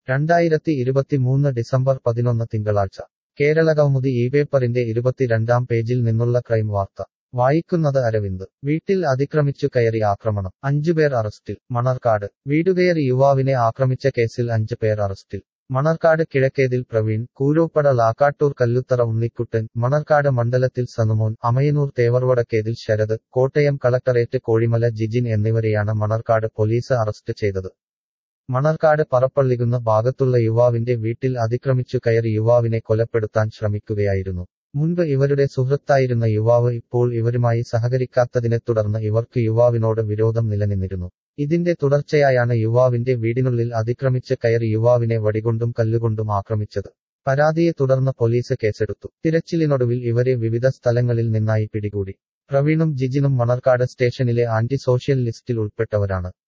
രണ്ടായിരത്തി ഇരുപത്തിമൂന്ന് ഡിസംബർ പതിനൊന്ന് തിങ്കളാഴ്ച കേരളകൗമുദി ഈ പേപ്പറിന്റെ ഇരുപത്തിരണ്ടാം പേജിൽ നിന്നുള്ള ക്രൈം വാർത്ത വായിക്കുന്നത് അരവിന്ദ് വീട്ടിൽ അതിക്രമിച്ചു കയറി ആക്രമണം അഞ്ചുപേർ അറസ്റ്റിൽ മണർക്കാട് വീടുകയറി യുവാവിനെ ആക്രമിച്ച കേസിൽ അഞ്ച് പേർ അറസ്റ്റിൽ മണർക്കാട് കിഴക്കേതിൽ പ്രവീൺ കൂരോപ്പട ലാക്കാട്ടൂർ കല്ലുത്തറ ഉണ്ണിക്കുട്ടൻ മണർക്കാട് മണ്ഡലത്തിൽ സനുമോൻ അമയനൂർ തേവർവടക്കേതിൽ ശരത് കോട്ടയം കളക്ടറേറ്റ് കോഴിമല ജിജിൻ എന്നിവരെയാണ് മണർക്കാട് പോലീസ് അറസ്റ്റ് ചെയ്തത് മണർക്കാട് പറപ്പള്ളികുന്ന ഭാഗത്തുള്ള യുവാവിന്റെ വീട്ടിൽ അതിക്രമിച്ചു കയറി യുവാവിനെ കൊലപ്പെടുത്താൻ ശ്രമിക്കുകയായിരുന്നു മുൻപ് ഇവരുടെ സുഹൃത്തായിരുന്ന യുവാവ് ഇപ്പോൾ ഇവരുമായി സഹകരിക്കാത്തതിനെ തുടർന്ന് ഇവർക്ക് യുവാവിനോട് വിരോധം നിലനിന്നിരുന്നു ഇതിന്റെ തുടർച്ചയായാണ് യുവാവിന്റെ വീടിനുള്ളിൽ അതിക്രമിച്ച് കയറി യുവാവിനെ വടികൊണ്ടും കല്ലുകൊണ്ടും ആക്രമിച്ചത് പരാതിയെ തുടർന്ന് പോലീസ് കേസെടുത്തു തിരച്ചിലിനൊടുവിൽ ഇവരെ വിവിധ സ്ഥലങ്ങളിൽ നിന്നായി പിടികൂടി പ്രവീണും ജിജിനും മണർക്കാട് സ്റ്റേഷനിലെ ആന്റി സോഷ്യൽ ലിസ്റ്റിൽ ഉൾപ്പെട്ടവരാണ്